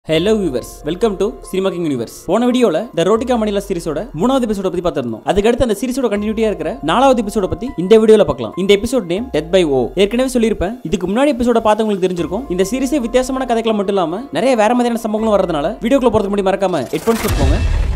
hello viewers welcome to cinema king universe போன வீடியோல த ரோட்டிகா மணிலா சீரிஸோட மூணாவது எபிசோட பத்தி பார்த்திருந்தோம் அதுக்கடுத்து அந்த சீரிஸோட கண்டினியூட்டியா இருக்கிற நாலாவது எபிசோட பத்தி இந்த வீடியோல பார்க்கலாம் இந்த எபிசோட் நேம் டெத் பை ஓ ஏற்கனவே சொல்லியிருப்பேன் இதுக்கு முன்னாடி எபிசோட பார்த்தவங்களுக்கு தெரிஞ்சிருக்கும் இந்த சீரிஸே வித்தியாசமான கதைகளை மட்டும் இல்லாம நிறைய வேற மாதிரியான சம்பவங்களும் வரதுனால வீடியோக்குள்ள போறதுக்கு முன்னாடி மறக்காம ஹெட்ஃபோன்ஸ் போட்டுக்கோங்க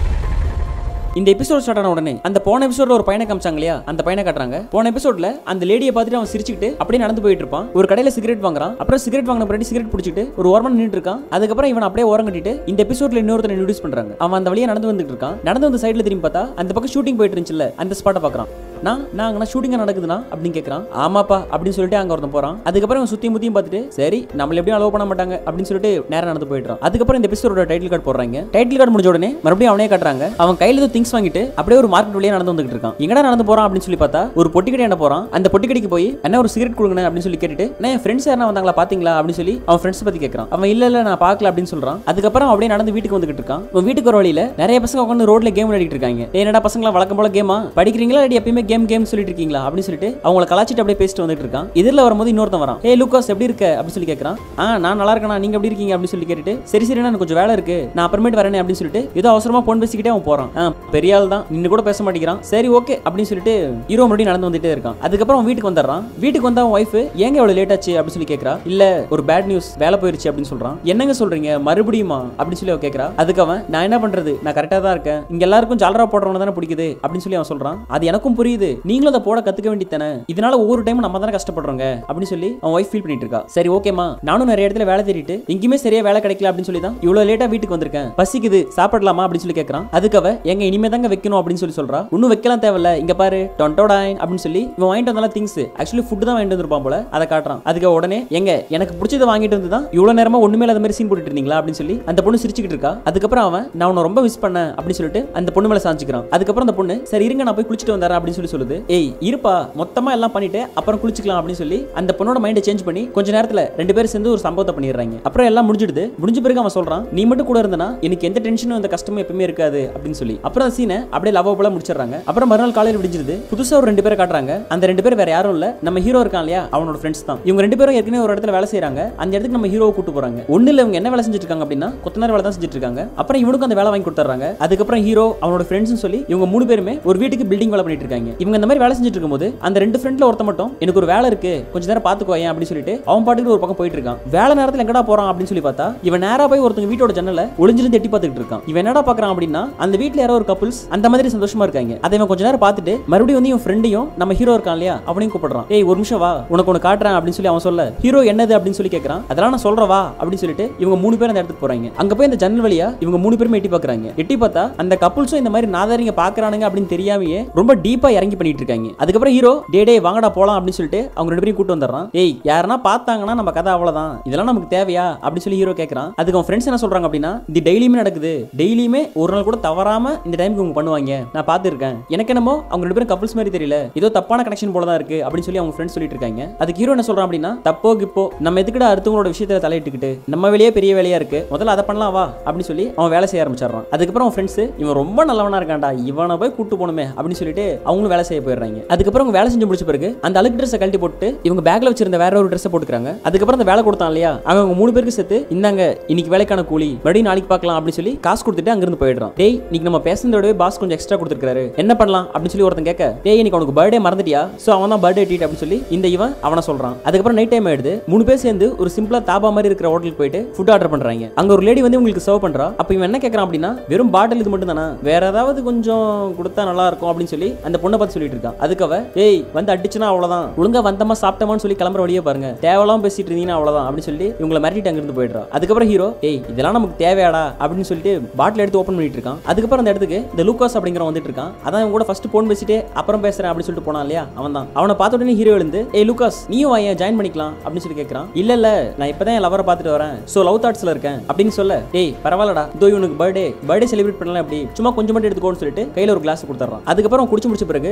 இந்த எபிசோட் ஸ்டார்ட் ஆன உடனே அந்த போன எபிசோட்ல ஒரு பையனை காமிச்சாங்க இல்லையா அந்த பையனை காட்டுறாங்க போன எபிசோட்ல அந்த லேடியை பார்த்துட்டு அவன் சிரிச்சுக்கிட்டு அப்படியே நடந்து போயிட்டு இருப்பான் ஒரு கடையில சிகரெட் வாங்குறான் அப்புறம் சிகரெட் வாங்கின பின்னாடி சிகரெட் பிடிச்சிட்டு ஒரு ஓரமா நின்னுட்டு இருக்கான் அதுக்கப்புறம் இவன் அப்படியே ஓரம் கட்டிட்டு இந்த எபிசோட்ல இன்னொருத்தனை இன்ட்ரூஸ் பண்றாங்க அவன் அந்த வழியா நடந்து வந்துட்டு இருக்கான் நடந்து வந்து சைடுல திரும்பி பார்த்தா அந்த பக்கம் ஷூட்டிங் போயிட்டு இருந்துச்சுல்ல அந்த ஸ்பாட்டை பார்க்கறான் நான் நான் அங்கே ஷூட்டிங்காக நடக்குதுன்னா அப்படின்னு கேட்குறான் ஆமாப்பா அப்படின்னு சொல்லிட்டு அங்கே ஒருத்தன் போகிறான் அதுக்கப்புறம் அவன் சுற்றி முத்தியும் பார்த்துட்டு சரி நம்மள எப்படியும் அலோவ் பண்ண மாட்டாங்க அப்படின்னு சொல்லிட்டு நேரம் நடந்து போயிடுறான் அதுக்கப்புறம் இந்த எபிசோட டைட்டில் கார்டு போடுறாங்க டைட்டில் கார்டு முடிஞ்ச உடனே மறுபடியும் அவனே காட்டுறாங்க அவன் கையில் ஏதோ திங்ஸ் வாங்கிட்டு அப்படியே ஒரு மார்க்கெட் வழியா நடந்து வந்துட்டு இருக்கான் எங்கடா நடந்து போறான் அப்படின்னு சொல்லி பார்த்தா ஒரு பொட்டி கடை என்ன போறான் அந்த பொட்டி கடைக்கு போய் என்ன ஒரு சிகரெட் கொடுங்க அப்படின்னு சொல்லி கேட்டுட்டு நான் என் ஃப்ரெண்ட்ஸ் யாரா வந்தாங்களா பாத்தீங்களா அப்படின்னு சொல்லி அவன் ஃப்ரெண்ட்ஸ் பத்தி கேட்கறான் அவன் இல்ல இல்ல நான் பார்க்கல அப்படின்னு சொல்றான் அதுக்கப்புறம் அப்படியே நடந்து வீட்டுக்கு வந்துகிட்டு இருக்கான் அவன் வீட்டுக்கு ஒரு வழியில நிறைய பசங்க உட்காந்து ரோட்ல கேம் விளையாடிட்டு இருக்காங்க "ஏய், என்னடா பசங்களா வழக்கம் போல கேமா படிக்கிறீங்களா இல்லாட்டி எப்பயுமே கேம் கேம் சொல்லிட்டு இருக்கீங்களா அப்படின்னு சொல்லிட்டு அவங்கள கலாச்சிட்டு அப்படியே பேசிட்டு வந்துட்டு இருக்கான் எதிரில் வரும்போது இன்னொருத்தன் வரான் ஏ லூக்காஸ் எப்படி இருக்க அப்படின்னு சொல்லி கேட்கறான் ஆ நான் நல்லா இருக்கேனா நீங்க எப்படி இருக்கீங்க அப்படின்னு சொல்லி கேட்டுட்டு சரி சரி எனக்கு கொஞ்சம் வேலை இருக்கு நான் அப்புறமேட்டு வரேனே அப்படின்னு சொல்லிட்டு ஏதோ அவசரமா போன் பேசிக்கிட்டே அவன் போறான் ஆ, பெரிய ஆள் தான் நின்று கூட பேச மாட்டேங்கிறான் சரி ஓகே அப்படின்னு சொல்லிட்டு ஹீரோ மறுபடியும் நடந்து வந்துட்டே இருக்கான் அதுக்கப்புறம் அவன் வீட்டுக்கு வந்துடுறான் வீட்டுக்கு வந்த அவன் ஒய்ஃப் ஏங்க எவ்வளவு லேட் ஆச்சு அப்படின்னு சொல்லி கேட்கறா இல்ல ஒரு பேட் நியூஸ் வேலை போயிருச்சு அப்படின்னு சொல்றான் என்னங்க சொல்றீங்க மறுபடியுமா அப்படின்னு சொல்லி அவ கேட்கறா அதுக்கு அவன் நான் என்ன பண்றது நான் கரெக்டா தான் இருக்கேன் இங்க எல்லாருக்கும் ஜாலரா போடுறவன தானே பிடிக்குது அப்படின்னு சொல்லி அவன் சொல்றான் அது எனக்கும் புரியுது நீங்களும் அதை போட கத்துக்க வேண்டியதானே இதனால ஒவ்வொரு டைம் நம்ம தானே கஷ்டப்படுறோங்க அப்படின்னு சொல்லி அவன் ஒய்ஃப் ஃபீல் பண்ணிட்டு இருக்கா சரி ஓகேமா நானும் நிறைய இடத்துல வேலை தேடிட்டு எங்கேயுமே சரியா வேலை கிடைக்கல அப்படின்னு சொல்லி தான் இவ்வளவு லேட்டா வீட்டுக்கு வந்திருக்கேன் பசிக்குது சாப்பிடலாமா அப்படின்னு சொல்லி கேட்கறான் அதுக்கு அவ எங்க இனிமே தாங்க வைக்கணும் அப்படின்னு சொல்லி சொல்றா இன்னும் வைக்கலாம் தேவையில்ல இங்க பாரு டொண்டோடாயின் அப்படின்னு சொல்லி இவன் வாங்கிட்டு வந்தாலும் திங்ஸ் ஆக்சுவலி ஃபுட் தான் வாங்கிட்டு வந்திருப்பான் போல அதை காட்டுறான் அதுக்கு அவ உடனே எங்க எனக்கு பிடிச்சதை வாங்கிட்டு வந்து தான் இவ்வளவு நேரமா ஒண்ணுமே இல்லாத மாதிரி சீன் போட்டுட்டு இருந்தீங்களா அப்படின்னு சொல்லி அந்த பொண்ணு சிரிச்சுக்கிட்டு இருக்கா அதுக்கப்புறம் அவன் நான் உன்னை ரொம்ப மிஸ் பண்ணேன் அப்படின்னு சொல்லிட்டு அந்த பொண்ணு மேல சாஞ்சிக்கிறான் அதுக்கப்புறம் அந்த பொண்ணு சரி இருங்க நான் போய் குளிச்சுட்டு வந்தாரன் அப்படின்னு சொல்லி சொல்லுது ஏய் இருப்பா மொத்தமா எல்லாம் பண்ணிட்டு அப்புறம் குளிச்சுக்கலாம் அப்படின்னு சொல்லி அந்த பொண்ணோட மைண்டை சேஞ்ச் பண்ணி கொஞ்ச நேரத்துல ரெண்டு பேரும் சேர்ந்து ஒரு சம்பவத்தை பண்ணிடுறாங்க அப்புறம் எல்லாம் முடிஞ்சிடுது முடிஞ்ச பிறகு அவன் சொல்றான் நீ மட்டும் கூட இருந்தனா எனக்கு எந்த டென்ஷனும் அந்த கஷ்டமும் எப்பவுமே இருக்காது அப்படின்னு சொல்லி அப்புறம் அந்த சீனை அப்படியே லவ் முடிச்சிடுறாங்க அப்புறம் மறுநாள் காலையில் விடிஞ்சிருது புதுசா ஒரு ரெண்டு பேரை காட்டுறாங்க அந்த ரெண்டு பேர் வேற யாரும் இல்ல நம்ம ஹீரோ இருக்கான் இல்லையா அவனோட ஃப்ரெண்ட்ஸ் தான் இவங்க ரெண்டு பேரும் ஏற்கனவே ஒரு இடத்துல வேலை செய்றாங்க அந்த இடத்துக்கு நம்ம ஹீரோவை கூட்டு போறாங்க ஒண்ணு இல்ல இவங்க என்ன வேலை செஞ்சுட்டு இருக்காங்க அப்படின்னா கொத்தனார் வேலை தான் செஞ்சுட்டு இருக்காங்க அப்புறம் இவனுக்கு அந்த வேலை வாங்கி கொடுத்துறாங்க அதுக்கப்புறம் ஹீரோ அவனோட ஃப்ரெண்ட்ஸ் சொல்லி இவங்க மூணு பேருமே ஒரு வீட்டுக்கு பில்டிங் வேலை பண்ணிட்டு இருக்காங்க இவங்க இந்த மாதிரி வேலை செஞ்சுட்டு இருக்கும்போது அந்த ரெண்டு ஃப்ரெண்ட்ல ஒருத்த மட்டும் எனக்கு ஒரு வேலை இருக்கு கொஞ்ச நேரம் பாத்துக்கோ ஏன் அப்படின்னு சொல்லிட்டு அவன் பாட்டுக்கு ஒரு பக்கம் போயிட்டு இருக்கான் வேலை நேரத்துல எங்கடா போறான் அப்படின்னு சொல்லி பார்த்தா இவன் நேரா போய் ஒருத்தங்க வீட்டோட ஜன்னல ஒளிஞ்சிருந்து எட்டி பார்த்துட்டு இருக்கான் இவன் என்னடா பாக்குறான் அப்படின்னா அந்த வீட்ல யாரோ ஒரு கப்புள்ஸ் அந்த மாதிரி சந்தோஷமா இருக்காங்க அதை இவன் கொஞ்ச நேரம் பார்த்துட்டு மறுபடியும் வந்து இவன் ஃப்ரெண்டையும் நம்ம ஹீரோ இருக்கான் இல்லையா அவனையும் கூப்பிடுறான் ஏய் ஒரு நிமிஷம் வா உனக்கு ஒன்று காட்டுறேன் அப்படின்னு சொல்லி அவன் சொல்ல ஹீரோ என்னது அப்படின்னு சொல்லி கேட்கறான் அதெல்லாம் நான் சொல்றேன் வா அப்படின்னு சொல்லிட்டு இவங்க மூணு பேர் அந்த இடத்துக்கு போறாங்க அங்க போய் அந்த ஜன்னல் வழியா இவங்க மூணு பேருமே எட்டி பார்க்கறாங்க எட்டி பார்த்தா அந்த கப்புள்ஸும் இந்த மாதிரி நாதாரிங்க பாக்குறானுங்க அப்படின்னு தெரியாமயே ரொம்ப டீப்பா இறங்கி பண்ணிட்டு இருக்காங்க அதுக்கப்புறம் ஹீரோ டே டே வாங்கடா போலாம் அப்படின்னு சொல்லிட்டு அவங்க ரெண்டு பேரும் கூட்டு வந்துடுறான் ஏய் யாருன்னா பார்த்தாங்கன்னா நம்ம கதை அவ்வளவுதான் இதெல்லாம் நமக்கு தேவையா அப்படின்னு சொல்லி ஹீரோ கேட்கறான் அதுக்கு அவன் ஃப்ரெண்ட்ஸ் என்ன சொல்றாங்க அப்படின்னா இது டெய்லியுமே நடக்குது டெய்லியுமே ஒரு நாள் கூட தவறாம இந்த டைமுக்கு இவங்க பண்ணுவாங்க நான் பார்த்துருக்கேன் எனக்கு என்னமோ அவங்க ரெண்டு பேரும் கப்புள்ஸ் மாதிரி தெரியல ஏதோ தப்பான கனெக்ஷன் போல தான் இருக்கு அப்படின்னு சொல்லி அவங்க ஃப்ரெண்ட்ஸ் சொல்லிட்டு இருக்காங்க அதுக்கு ஹீரோ என்ன சொல்றான் அப்படின்னா தப்போ கிப்போ நம்ம எதுக்குடா அடுத்தவங்களோட விஷயத்துல தலையிட்டுக்கிட்டு நம்ம வேலையே பெரிய வேலையா இருக்கு முதல்ல அதை பண்ணலாம் வா அப்படின்னு சொல்லி அவன் வேலை செய்ய ஆரம்பிச்சிடறான் அதுக்கப்புறம் அவன் ஃப்ரெண்ட்ஸ் இவன் ரொம்ப நல்லவனா இருக்கான்டா இவனை போய் கூட்டு போகணுமே அப்படின்னு சொல்லிட்டு அவங்களும் வேலை செய்ய போயிடுறாங்க அதுக்கப்புறம் அவங்க வேலை செஞ்சு முடிச்ச பிறகு அந்த அழுக்கு ட்ரெஸ்ஸை கழட்டி போட்டு இவங்க பேக்ல வச்சிருந்த வேற ஒரு ட்ரெஸ்ஸை போட்டுக்கிறாங்க அதுக்கப்புறம் அந்த வேலை கொடுத்தான் இல்லையா அவன் அவங்க மூணு பேருக்கு சேர்த்து இந்தாங்க இன்னைக்கு வேலைக்கான கூலி மறுபடியும் நாளைக்கு பார்க்கலாம் அப்படின்னு சொல்லி காசு கொடுத்துட்டு அங்கிருந்து போயிடுறான் டேய் இன்னைக்கு நம்ம பேசுனதோடவே பாஸ் கொஞ்சம் எக்ஸ்ட்ரா கொடுத்துருக்காரு என்ன பண்ணலாம் அப்படின்னு சொல்லி ஒருத்தன் கேட்க டேய் இன்னைக்கு உனக்கு பர்த்டே மறந்துட்டியா சோ அவன் தான் பர்த்டே ட்ரீட் அப்படின்னு சொல்லி இந்த இவன் அவனை சொல்றான் அதுக்கப்புறம் நைட் டைம் ஆயிடுது மூணு பேர் சேர்ந்து ஒரு சிம்பிளா தாபா மாதிரி இருக்கிற ஹோட்டலுக்கு போயிட்டு ஃபுட் ஆர்டர் பண்றாங்க அங்க ஒரு லேடி வந்து உங்களுக்கு சர்வ் பண்றா அப்ப இவன் என்ன கேட்கறான் அப்படின்னா வெறும் பாட்டில் இது மட்டும் தானா வேற ஏதாவது கொஞ்சம் கொடுத்தா நல்லா இருக்கும் அப்படின்னு சொல்லி அந்த பொண்ணை பார்த்து சொல்லிட்டு இருக்கான் அதுக்கு அவ ஏய் வந்து அடிச்சுனா அவ்வளவுதான் ஒழுங்கா வந்தமா சாப்பிட்டமான்னு சொல்லி கிளம்புற வழியே பாருங்க தேவையில்லாம பேசிட்டு இருந்தீங்கன்னா அவ்வளவுதான் அப்படின்னு சொல்லி இவங்களை மிரட்டிட்டு அங்கிருந்து போயிடுறா அதுக்கப்புறம் ஹீரோ ஏய் இதெல்லாம் நமக்கு தேவையாடா அப்படின்னு சொல்லிட்டு பாட்டில் எடுத்து ஓப்பன் பண்ணிட்டு இருக்கான் அதுக்கப்புறம் அந்த இடத்துக்கு இந்த லூகாஸ் அப்படிங்கிற வந்துட்டு இருக்கான் அதான் இவன் கூட ஃபர்ஸ்ட் போன் பேசிட்டு அப்புறம் பேசுறேன் அப்படின்னு சொல்லிட்டு போனான் இல்லையா அவன் தான் அவனை பார்த்த உடனே ஹீரோ எழுந்து ஏய் லூகாஸ் நீயும் வாங்க ஜாயின் பண்ணிக்கலாம் அப்படின்னு சொல்லி கேட்கறான் இல்ல இல்ல நான் இப்பதான் என் லவரை பார்த்துட்டு வரேன் சோ லவ் தாட்ஸ்ல இருக்கேன் அப்படின்னு சொல்ல ஏய் பரவாயில்லடா இதோ இவனுக்கு பர்த்டே பர்த்டே செலிப்ரேட் பண்ணலாம் அப்படி சும்மா கொஞ்சம் மட்டும் எடுத்துக்கோன்னு சொல்லிட்டு கையில ஒரு கிளாஸ் கொடுத்துறான் அதுக்கப்புறம் குடிச்சு முடிச்ச பிறகு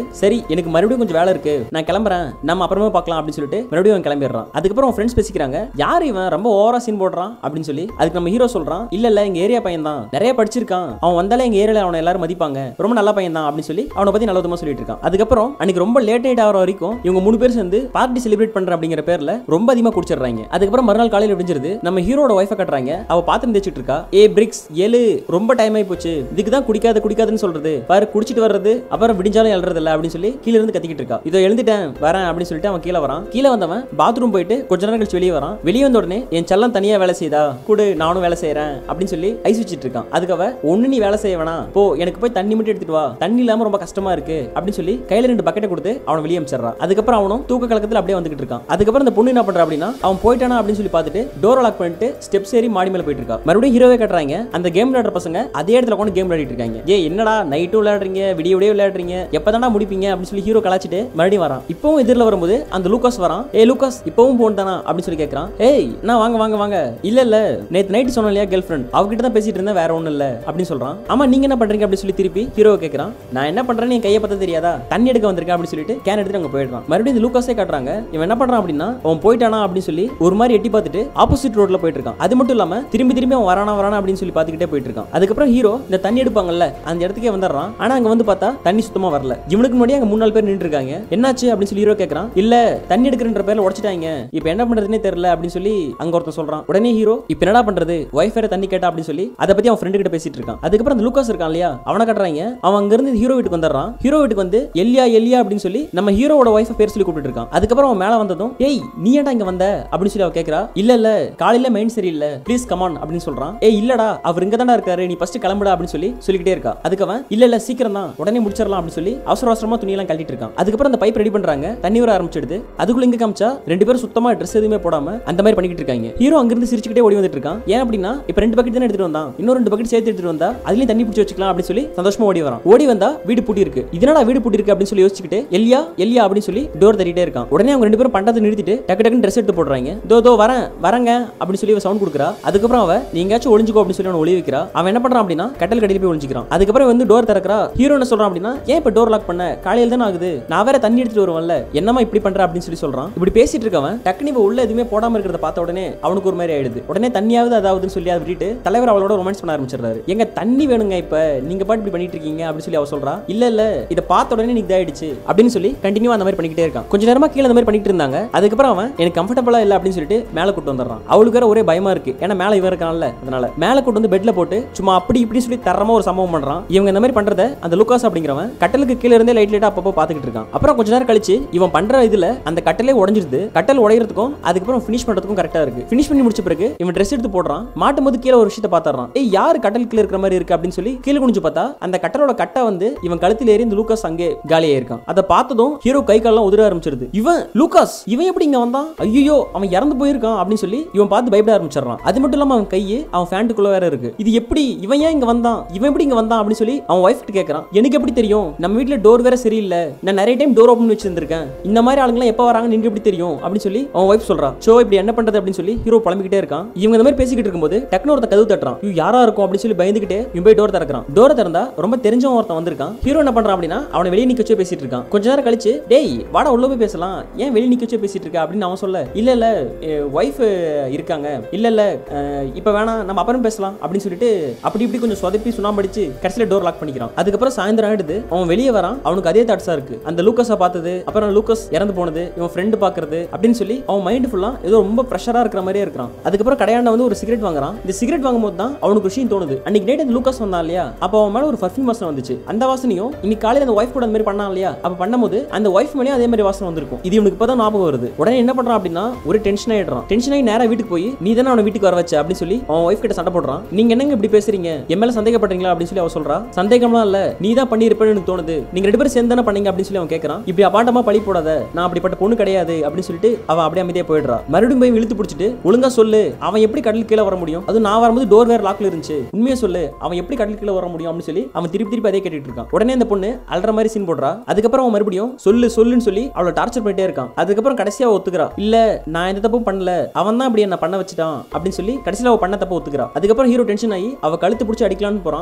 சரி எனக்கு மறுபடியும் கொஞ்சம் வேலை இருக்கு நான் கிளம்புறேன் நம்ம அப்புறமா பார்க்கலாம் அப்படின்னு சொல்லிட்டு மறுபடியும் அவன் கிளம்பிடுறான் அதுக்கப்புறம் அவன் ஃப்ரெண்ட்ஸ் பேசிக்கிறாங்க யார் இவன் ரொம்ப ஓவரா சீன் போடுறான் அப்படின்னு சொல்லி அதுக்கு நம்ம ஹீரோ சொல்றான் இல்ல இல்ல எங்க ஏரியா பையன் தான் நிறைய படிச்சிருக்கான் அவன் வந்தாலே எங்க ஏரியால அவனை எல்லாரும் மதிப்பாங்க ரொம்ப நல்ல பையன் தான் அப்படின்னு சொல்லி அவனை பத்தி நல்ல விதமா சொல்லிட்டு இருக்கான் அதுக்கப்புறம் அன்னைக்கு ரொம்ப லேட் நைட் ஆகிற வரைக்கும் இவங்க மூணு பேர் சேர்ந்து பார்ட்டி செலிப்ரேட் பண்ற அப்படிங்கிற பேர்ல ரொம்ப அதிகமா குடிச்சிடுறாங்க அதுக்கப்புறம் மறுநாள் காலையில விடிஞ்சிருது நம்ம ஹீரோட ஒய்ஃபை கட்டுறாங்க அவ பாத்திரம் தேய்ச்சிட்டு இருக்கா ஏ பிரிக்ஸ் ஏழு ரொம்ப டைம் ஆகி போச்சு இதுக்கு தான் குடிக்காத குடிக்காதுன்னு சொல்றது பாரு குடிச்சிட்டு வர்றது அப்புறம் விடிஞ்சாலும் எழுறது இல்ல அப்படின்னு சொல்லி கீழ இருந்து கத்திக்கிட்டு இருக்கா இதோ எழுந்துட்டேன் வரேன் அப்படின்னு சொல்லிட்டு அவன் கீழே வரான் கீழே வந்தவன் பாத்ரூம் போயிட்டு கொஞ்ச நேரம் கழிச்சு வெளியே வரான் வெளியே வந்த உடனே என் செல்லம் தனியா வேலை செய்தா கூடு நானும் வேலை செய்யறேன் அப்படின்னு சொல்லி ஐஸ் வச்சிட்டு இருக்கான் அதுக்கு அவ ஒண்ணு நீ வேலை செய்ய வேணாம் போ எனக்கு போய் தண்ணி மட்டும் எடுத்துட்டு வா தண்ணி இல்லாம ரொம்ப கஷ்டமா இருக்கு அப்படின்னு சொல்லி கையில ரெண்டு பக்கெட்டை கொடுத்து அவனை வெளியே அமிச்சிடுறான் அதுக்கப்புறம் அவனும் தூக்க கலக்கத்துல அப்படியே வந்துகிட்டு இருக்கான் அதுக்கப்புறம் இந்த பொண்ணு என்ன பண்றா அப்படின்னா அவன் போயிட்டானா அப்படின்னு சொல்லி பார்த்துட்டு டோர் லாக் பண்ணிட்டு ஸ்டெப்ஸ் ஏறி மாடி மேல போயிட்டு இருக்கா மறுபடியும் ஹீரோவே கட்டுறாங்க அந்த கேம் விளையாடுற பசங்க அதே இடத்துல உட்காந்து கேம் விளையாடிட்டு இருக்காங்க ஏ என்னடா நைட்டும் விளையாடுறீங்க விடிய விடிய விளையாடுறீங்க எப்பதானா முடிப்பீங்க அப்படின்னு சொல்லி ஹீரோ கலாச்சிட்டு மறுபடியும் வரான் இப்பவும் எதிரில் வரும்போது அந்த லூகாஸ் வரான் ஏ லூகாஸ் இப்பவும் போன் தானா அப்படின்னு சொல்லி கேட்கறான் ஏய் நான் வாங்க வாங்க வாங்க இல்ல இல்ல நேத்து நைட் சொன்னேன் இல்லையா கேர்ள் ஃப்ரெண்ட் அவகிட்ட தான் பேசிட்டு இருந்தேன் வேற ஒண்ணும் இல்ல அப்படின்னு சொல்றான் ஆமா நீங்க என்ன பண்றீங்க அப்படின்னு சொல்லி திருப்பி ஹீரோ கேட்கறான் நான் என்ன பண்றேன்னு என் கையை பார்த்தா தெரியாதா தண்ணி எடுக்க வந்திருக்கேன் அப்படின்னு சொல்லிட்டு கேன் எடுத்துட்டு அங்க போயிடுறான் மறுபடியும் இந்த லூகாஸே காட்டுறாங்க இவன் என்ன பண்றான் அப்படின்னா அவன் போயிட்டானா அப்படின்னு சொல்லி ஒரு மாதிரி எட்டி பார்த்துட்டு ஆப்போசிட் ரோட்ல போயிட்டு இருக்கான் அது மட்டும் இல்லாம திரும்பி திரும்பி அவன் வரானா வரானா அப்படின்னு சொல்லி பார்த்துக்கிட்டே போயிட்டு இருக்கான் அதுக்கப்புறம் ஹீரோ இந்த தண்ணி எடுப்பாங்கல்ல அந்த இடத்துக்கே வந்துடுறான் ஆனா அங்க வந்து பார்த்தா தண்ணி சுத்தமா வரல இவனுக்கு முன்னாடி அங்க மூணு நாலு பேர் நின்று இருக்காங்க என்னாச்சு அப்படின்னு சொல்லி ஹீரோ கேட்கறான் இல்ல தண்ணி எடுக்கிறன்ற பேர்ல உடைச்சிட்டாங்க இப்போ என்ன பண்றதுனே தெரியல அப்படின்னு சொல்லி அங்க ஒருத்தன் சொல்றான் உடனே ஹீரோ இப்போ என்னடா பண்றது ஒய்ஃப் வேற தண்ணி கேட்டா அப்படின்னு சொல்லி அதை பத்தி அவன் ஃப்ரெண்டு கிட்ட பேசிட்டு இருக்கான் அதுக்கப்புறம் அந்த லூகாஸ் இருக்கான் இல்லையா அவனை கட்டுறாங்க அவன் அங்க இருந்து ஹீரோ வீட்டுக்கு வந்துடுறான் ஹீரோ வீட்டுக்கு வந்து எல்லியா எல்லியா அப்படின்னு சொல்லி நம்ம ஹீரோவோட ஒய்ஃபை பேர் சொல்லி கூப்பிட்டு இருக்கான் அதுக்கப்புறம் அவன் மேல வந்ததும் ஏய் நீ ஏன்டா இங்க வந்த அப்படின்னு சொல்லி அவ கேக்குறா இல்ல இல்ல காலையில மைண்ட் சரியில்லை ப்ளீஸ் கமான் அப்படின்னு சொல்றான் ஏய் இல்லடா அவர் இங்க தானே இருக்காரு நீ ஃபர்ஸ்ட் கிளம்புடா அப்படின்னு சொல்லி சொல்லிக்கிட்டே இருக்கா அதுக்கு அவன் இல்ல இல்ல சீக்கிரம் தான் உடனே முடிச்சிடலாம் அப்படின்னு சொல்லி அவசர அவசரமா துணியெல்லாம் கழட்டிட்டு இருக்கான் அதுக்கப்புறம் அந்த பைப் ரெடி பண்றாங்க தண்ணி வர ஆரம்பிச்சிடுது அதுக்குள்ள இங்க காமிச்சா ரெண்டு பேரும் சுத்தமா ட்ரெஸ் எதுவுமே போடாம அந்த மாதிரி பண்ணிக்கிட்டு இருக்காங்க ஹீரோ அங்கிருந்து சிரிச்சுக்கிட்டே ஓடி வந்துட்டு இருக்கான் ஏன் அப்படின்னா இப்ப ரெண்டு பக்கெட் தானே எடுத்துட்டு வந்தான் இன்னும் ரெண்டு பக்கெட் சேர்த்து எடுத்துட்டு வந்தா அதுலயும் தண்ணி பிடிச்சி வச்சுக்கலாம் அப்படின்னு சொல்லி சந்தோஷமா ஓடி வரான் ஓடி வந்தா வீடு பூட்டி இருக்கு இதனால வீடு பூட்டி இருக்கு அப்படின்னு சொல்லி யோசிச்சுக்கிட்டு எல்லியா எல்லியா அப்படின்னு சொல்லி டோர் தட்டிட்டே இருக்கான் உடனே அவங்க ரெண்டு பேரும் பண்றதை நிறுத்திட்டு டக்கு டக்குன்னு ட்ரெஸ் எடுத்து போடுறாங்க தோ தோ வரேன் வரேங்க அப்படின்னு சொல்லி சவுண்ட் கொடுக்குறா அதுக்கப்புறம் அவ நீ எங்கேயாச்சும் ஒளிஞ்சுக்கோ அப்படின்னு சொல்லி அவனை ஒளி வைக்கிறா அவன் என்ன பண்றான் அப்படின்னா கட்டல் கடையில் போய் ஒளிஞ்சிக்கிறான் அதுக்கப்புறம் வந்து டோர் திறக்கிறா ஹீரோ என்ன சொல்றான் அப்படின்னா ஏன் இப்ப டோர் லாக் பண்ண காலையில தானே ஆகுது நான் வேற தண்ணி எடுத்துட்டு வருவேன்ல என்னமா இப்படி பண்ற அப்படின்னு சொல்லி சொல்றான் இப்படி பேசிட்டு இருக்கவன் டக்குனு இப்ப உள்ள எதுவுமே போடாம இருக்கிறத பார்த்த உடனே அவனுக்கு ஒரு மாதிரி ஆயிடுது உடனே தண்ணியாவது அதாவதுன்னு சொல்லி அதை விட்டுட்டு தலைவர் அவளோட ரொமான்ஸ் பண்ண ஆரம்பிச்சிடுறாரு எங்க தண்ணி வேணுங்க இப்ப நீங்க பாட்டு இப்படி பண்ணிட்டு இருக்கீங்க அப்படின்னு சொல்லி அவ சொல்றா இல்ல இல்ல இதை பார்த்த உடனே நீ இதாயிடுச்சு அப்படின்னு சொல்லி கண்டினியூ அந்த மாதிரி பண்ணிக்கிட்டே இருக்கான் கொஞ்ச நேரமா கீழே அந்த மாதிரி பண்ணிட்டு இருந்தாங்க அதுக்கப்புறம் அவன் எனக்கு கம்ஃபர்டபுளா இல்ல அப்படின்னு சொல்லிட்டு மேல கூட்டு வந்துடுறான் அவளுக்கு வேற ஒரே பயமா இருக்கு ஏன்னா மேல இவன் இருக்கான்ல அதனால மேல கூட்டு வந்து பெட்ல போட்டு சும்மா அப்படி இப்படி சொல்லி தரமா ஒரு சம்பவம் பண்றான் இவங்க இந்த மாதிரி பண்றத அந்த லுக்காஸ் அப்படிங்கிறவன் கட்டலுக்கு கீழே இருந்தே லைட் லைட்டா அப்பப்போ பாத்துக்கிட்டு இருக்கான் அப்புறம் கொஞ்ச நேரம் கழிச்சு இவன் பண்ற இதுல அந்த கட்டலே உடஞ்சிருது கட்டல் உடையறதுக்கும் அதுக்கப்புறம் ஃபினிஷ் பண்றதுக்கும் கரெக்டா இருக்கு ஃபினிஷ் பண்ணி முடிச்ச பிறகு இவன் ட்ரெஸ் எடுத்து போடுறான் மாட்டும் போது கீழே ஒரு விஷயத்தை பாத்துறான் ஏய் யாரு கட்டல் கீழே இருக்கிற மாதிரி இருக்கு அப்படின்னு சொல்லி கீழே குனிஞ்சு பார்த்தா அந்த கட்டலோட கட்டை வந்து இவன் கழுத்தில் ஏறி இந்த லூக்காஸ் அங்கே காலியா இருக்கான் அதை பார்த்ததும் ஹீரோ கை காலெல்லாம் உதிர ஆரம்பிச்சிருது இவன் லூகாஸ் இவன் எப்படி இங்க வந்தான் ஐயோ அவன் இறந்து போயிருக்கான் அப்படின்னு சொல்லி இவன் பார்த்து பயப்பட ஆரம்பிச்சிடறான் அது மட்டும் இல்லாம அவன் கையை அவன் ஃபேண்ட்டுக்குள்ள வேற இருக்கு இது எப்படி இவன் ஏன் இங்க வந்தான் இவன் எப்படி இங்க வந்தான் அப்படின்னு சொல்லி அவன் ஒய்ஃப் கிட்ட கேட்கறான் எனக்கு எப்படி தெரியும் நம்ம வீட்ல டோர் வேற சரியில்லை நான் நிறைய டைம் டோர் ஓப்பன் வச்சிருந்திருக்கேன் இந்த மாதிரி ஆளுங்கலாம் எப்போ வராங்க நின்று எப்படி தெரியும் அப்படின்னு சொல்லி அவன் ஒய்ஃப் சொல்றா ஷோ இப்படி என்ன பண்றது அப்படின்னு சொல்லி ஹீரோ புலம்பிக்கிட்டே இருக்கான் இவங்க இந்த மாதிரி பேசிக்கிட்டு இருக்கும்போது டக்குனு ஒருத்தன் கதவு தட்டுறான் இவன் யாரா இருக்கும் அப்படின்னு சொல்லி பயந்துகிட்டே இவன் போய் டோர் திறக்கிறான் டோர் திறந்தா ரொம்ப தெரிஞ்சவன் ஒருத்தன் வந்திருக்கான் ஹீரோ என்ன பண்றான் அப்படின்னா அவனை வெளியே நிக்க வச்சு பேசிட்டு இருக்கான் கொஞ்ச நேரம் கழிச்சு டேய் வாடா உள்ள போய் பேசலாம் ஏன் வெளியே நிக்க வச்சு பேசிட்டு இருக்க அப்படின்னு அவன் சொல்ல இல்ல இல்ல ஒய்ஃப் இருக்காங்க இல்ல இல்ல அஹ், இப்ப வேணாம் நம்ம அப்புறம் பேசலாம் அப்படின்னு சொல்லிட்டு அப்படி இப்படி கொஞ்சம் சொதப்பி சுண்ணாம்படிச்சு கடைசியில டோர் லாக் பண்ணிக்கிறான் அதுக்கப்புறம் சாயந்தரம் ஆயிடுது அவன் வெளியே வரான் அவனுக்கு அதே தாட்ஸா இருக்கு அந்த லூக்கஸை பார்த்தது அப்புறம் லூக்கஸ் இறந்து போனது இவன் ஃப்ரெண்டு பாக்குறது அப்படின்னு சொல்லி அவன் மைண்ட் ஃபுல்லா ஏதோ ரொம்ப ப்ரெஷரா இருக்கிற மாதிரியே இருக்கிறான் அதுக்கப்புறம் கடையாண்ட வந்து ஒரு சிகரெட் வாங்குறான் இந்த சிகரெட் வாங்கும்போது தான் அவனுக்கு விஷயம் தோணுது அன்னைக்கு நைட் அந்த லூக்கஸ் வந்தான் இல்லையா அப்போ அவன் மேல ஒரு பர்ஃபியூம் வாசனை வந்துச்சு அந்த வாசனையும் இன்னைக்கு காலையில அந்த ஒய்ஃப் கூட அந்த மாதிரி பண்ணான் இல்லையா அப்ப பண்ணும்போது அந்த ஒய்ஃப் மேலேயும் அதே மாதிரி வாசனை வந்திருக்கும் இது இவனுக்கு இப்பதான் ஞாபகம் வருது உடனே என்ன பண்றான் அப்படின்னா ஒரு டென்ஷன் ஆயிடுறான் டென்ஷன் ஆகி நேரா வீட்டுக்கு போய் நீ தானே அவனை வீட்டுக்கு வர வச்ச அப்படின்னு சொல்லி அவன் ஒய்ஃப் கிட்ட சண்டை போடுறான் நீங்க என்னங்க இப்படி பேசுறீங்க என் மேல சந்தேகப்படுறீங்களா அப்படின்னு சொல்லி அவ சொல்றா சந்தேகம்லாம் இல்ல நீ தான் பண்ணியிருப்பேன்னு எனக்கு தோணுது நீங்க ரெண்டு பேரும் சேர்ந்து தானே பண்ணீங்க அப்படின்னு சொல்லி அவன் கேட்கறான் இப்படி அபாண்டமா பழி போடாத நான் அப்படிப்பட்ட பொண்ணு கிடையாது அப்படின்னு சொல்லிட்டு அவன் அப்படியே அமைதியா போயிடுறா மறுபடியும் போய் இழுத்து பிடிச்சிட்டு ஒழுங்கா சொல்லு அவன் எப்படி கடல் கீழே வர முடியும் அது நான் வரும்போது டோர் வேற லாக்ல இருந்துச்சு உண்மையை சொல்லு அவன் எப்படி கடல் கீழே வர முடியும் அப்படின்னு சொல்லி அவன் திருப்பி திருப்பி அதே கேட்டுட்டு இருக்கான் உடனே அந்த பொண்ணு அல்ற மாதிரி சீன் போடுறா அதுக்கப்புறம் அவன் மறுபடியும் சொல்லு சொல்லுன்னு சொல்லி அவளை டார்ச்சர் பண்ணிட்டே இருக்கான் அதுக்கப்புறம் கடைசியா அவ ஒத்துக்கிறா இல்ல நான் எந்த தப்பும் பண்ணல அவன் தான் அப்படி என்ன பண்ண வச்சுட்டான் அப்படின்னு சொல்லி கடைசியில அவ பண்ண தப்ப ஒத்துக்கிறா அதுக்கப்புறம் ஹீரோ டென்ஷன் ஆகி அவ கழுத்து பிடிச்சி அடிக்கலாம்னு போறான்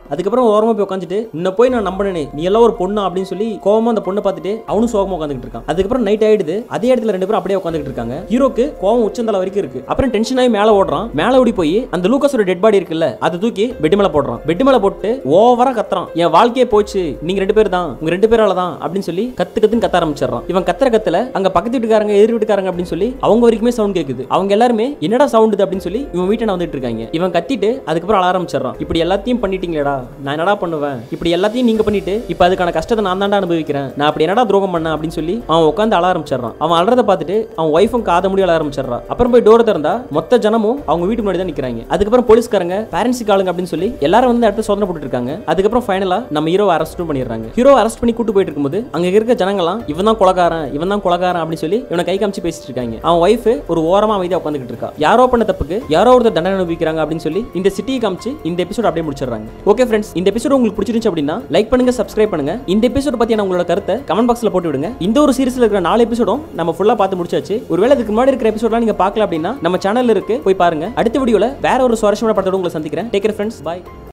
அதுக்கப்புறம் ஓரமா போய் உட்காந்துட்டு உன்னை போய் நான் நம்பினே நீ எல்லாம் ஒரு பொண்ணு அப்படின்னு சொல்லி கோவமா அந்த பொண்ணை பார்த்துட்டு அவனும் சோகமா உட்காந்துட்டு இருக்கான் அதுக்கப்புறம் நைட் ஆயிடுது அதே இடத்துல ரெண்டு பேரும் அப்படியே உட்காந்துட்டு இருக்காங்க ஹீரோக்கு கோவம் உச்சந்தலை வரைக்கும் இருக்கு அப்புறம் டென்ஷன் ஆகி மேல ஓடுறான் மேல ஓடி போய் அந்த லூகாஸோட டெட் பாடி இருக்குல்ல அதை தூக்கி பெட் மேல போடுறான் பெட் மேல போட்டு ஓவரா கத்துறான் என் வாழ்க்கையே போச்சு நீங்க ரெண்டு பேர் தான் உங்க ரெண்டு பேரால தான் அப்படின்னு சொல்லி கத்து கத்துன்னு கத்த ஆரம்பிச்சிடறான் இவன் கத்துற கத்துல அங்க பக்கத்து வீட்டுக்காரங்க எதிர் வீட்டுக்காரங்க அப்படின்னு சொல்லி அவங்க வரைக்குமே சவுண்ட் கேக்குது அவங்க எல்லாருமே என்னடா சவுண்ட் அப்படின்னு சொல்லி இவன் வீட்டை வந்துட்டு இருக்காங்க இவன் கத்திட்டு அதுக்கப்புறம் அழ ஆரம்பிச்சிடறான் இப்படி எல்லாத்தையும் பண்ணிட்டீங்களேடா நான் என்னடா பண்ணுவேன் இப்படி எல்லாத்தையும் நீங்க பண்ணிட்டு இப்ப அதுக்கான கஷ்டத்தை நான் தான்டா அனுபவிக்கிறேன் நான் அப்படி என்னடா துரோகம் பண்ணேன் அப்படின்னு சொல்லி அவன் உட்காந்து அழ ஆரம்பிச்சிடறான் அவன் அழறத பார்த்துட்டு அவன் ஒய்ஃபும் காத முடிய அழ ஆரம்பிச்சிடறான் அப்புறம் போய் டோர் திறந்தா மொத்த ஜனமும் அவங்க வீட்டு முன்னாடி தான் நிக்கிறாங்க அதுக்கப்புறம் போலீஸ்காரங்க பேரண்ட்ஸுக்கு ஆளுங்க அப்படின்னு சொல்லி எல்லாரும் வந்து அடுத்து சோதனை போட்டுட்டு இருக்காங்க அதுக்கப்புறம் ஃபைனலா நம்ம ஹீரோ அரெஸ்ட்டும் பண்ணிடுறாங்க ஹீரோ அரெஸ்ட் பண்ணி கூட்டு போயிட்டு இருக்கும்போது அங்க இருக்க ஜனங்களாம் இவன் தான் கொலகாரன் இவன் தான் கொலகாரன் அப்படின்னு சொல்லி இவனை கை காமிச்சு பேசிட்டு இருக்காங்க அவன் ஒய்ஃப் ஒரு ஓரமா அமைதியா உட்காந்துட்டு இருக்கா யாரோ பண்ண தப்புக்கு யாரோ ஒருத்தர் தண்டனை அனுபவிக்கிறாங்க அப்படின்னு சொல்லி இந்த சிட்டியை காமிச்சு இந்த எபிசோட் அப்படியே முடிச்சிடுறாங்க ஓகே ஃப்ரெண்ட்ஸ் இந்த எபிசோட் உங்களுக்கு பிடிச்சிருந்துச்சு அப்படின்னா லைக் பண்ணுங்க சப்ஸ்கிரைப் பண்ணுங்க இந்த எபிசோட் பத்தியான உங்களோட கருத்தை கமெண்ட் பாக்ஸ்ல போட்டு விடுங்க இந்த ஒரு சீரிஸ்ல இருக்கிற நாலு எபிசோடும் நம்ம ஃபுல்லா பார்த்து முடிச்சாச்சு ஒருவேளை இதுக்கு முன்னாடி இருக்கிற எபிசோட்லாம் நீங்க பார்க்கல அப்படின்னா நம்ம சேனல்ல இருக்கு போய் பாருங்க அடுத்த வீடியோல வேற ஒரு சுவாரஸ்யமான படத்தோட உங்களை சந்திக்கிறேன் டேக் கேர் ஃப்ரெண்ட்ஸ் பாய்